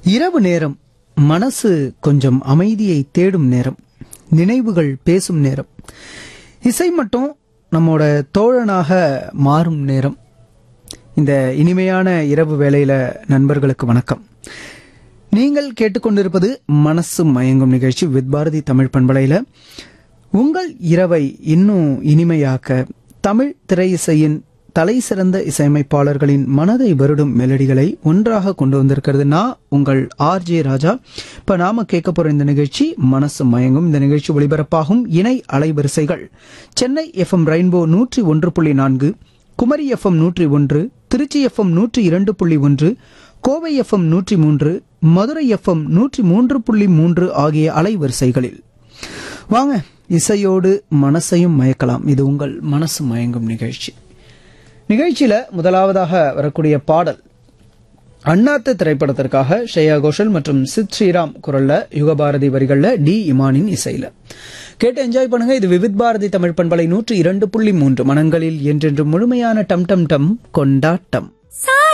இரவு நேரம் மனசு கொஞ்சம் அமைதியை தேடும் நேரம் நினைவுகள் பேசும் நேரம் இசை மட்டும் நம்மோட தோழனாக மாறும் நேரம் இந்த இனிமையான இரவு வேளையில நண்பர்களுக்கு வணக்கம் நீங்கள் கேட்டுக்கொண்டிருப்பது மனசு மயங்கும் நிகழ்ச்சி வித் பாரதி தமிழ் பண்பலையில உங்கள் இரவை இன்னும் இனிமையாக்க தமிழ் திரை இசையின் தலை சிறந்த இசையமைப்பாளர்களின் மனதை வருடும் மெலடிகளை ஒன்றாக கொண்டு வந்திருக்கிறது நான் உங்கள் ஆர் ஜே ராஜா இப்ப நாம கேட்க போற இந்த நிகழ்ச்சி மனசு மயங்கும் இந்த நிகழ்ச்சி ஒளிபரப்பாகும் இணை அலைவரிசைகள் சென்னை எஃப்எம் ரெயின்போ நூற்றி ஒன்று புள்ளி நான்கு குமரி எஃப்எம் நூற்றி ஒன்று திருச்சி எஃப்எம் நூற்றி இரண்டு புள்ளி ஒன்று கோவை எஃப்எம் நூற்றி மூன்று மதுரை எஃப்எம் நூற்றி மூன்று புள்ளி மூன்று ஆகிய அலைவரிசைகளில் வாங்க இசையோடு மனசையும் மயக்கலாம் இது உங்கள் மனசு மயங்கும் நிகழ்ச்சி நிகழ்ச்சியில முதலாவதாக வரக்கூடிய பாடல் அண்ணாத்த திரைப்படத்திற்காக ஸ்ரேயா கோஷல் மற்றும் சித் ஸ்ரீராம் குரல்ல யுகபாரதி வரிகள்ல டி இமானின் இசையில கேட்டு என்ஜாய் பண்ணுங்க இது விவித் பாரதி தமிழ் பண்பலை நூற்றி இரண்டு புள்ளி மூன்று மனங்களில் என்றென்று முழுமையான டம் டம் டம் கொண்டாட்டம் சா